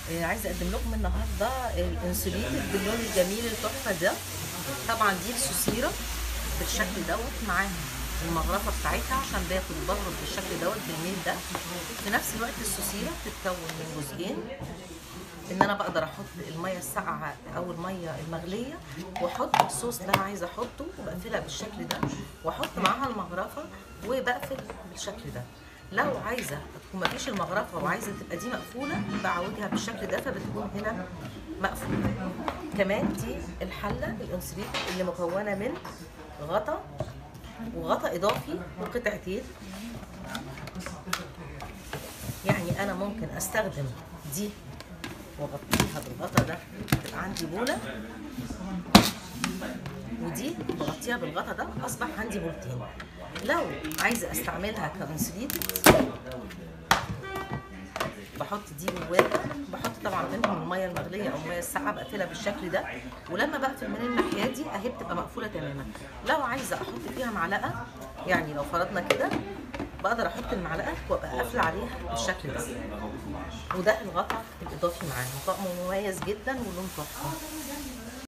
آه، عايزه اقدم لكم النهارده الانسوليت باللون الجميل التحفه ده طبعا دي السوسيره بالشكل دوت معاها المغرفه بتاعتها عشان باكل بغرف بالشكل دوت بالميل ده في نفس الوقت السوسيره بتتكون من جزئين ان انا بقدر احط الميه الساقعه او الميه المغليه واحط الصوص اللي انا عايزه احطه وبقفلها بالشكل ده واحط معاها المغرفه وبقفل بالشكل ده لو عايزه تكون مفيش المغرفه وعايزه تبقى دي مقفوله بعوجها بالشكل ده فبتكون هنا مقفوله كمان دي الحله الانسوليت اللي مكونه من غطا وغطا اضافي وقطعتين يعني انا ممكن استخدم دي واغطيها بالغطا ده تبقى عندي بوله ودي بغطيها بالغطا ده اصبح عندي بولتين لو عايزه استعملها كانسوليت بحط دي جواها بحط طبعا منهم الميه المغليه او الميه الساقعه بقفلها بالشكل ده ولما بقفل من الناحيه دي اهي بتبقى مقفوله تماما لو عايزه احط فيها معلقه يعني لو فرضنا كده بقدر احط المعلقه وابقى قافله عليها بالشكل ده وده الغطا الاضافي معاها طقم مميز جدا ولون تحفه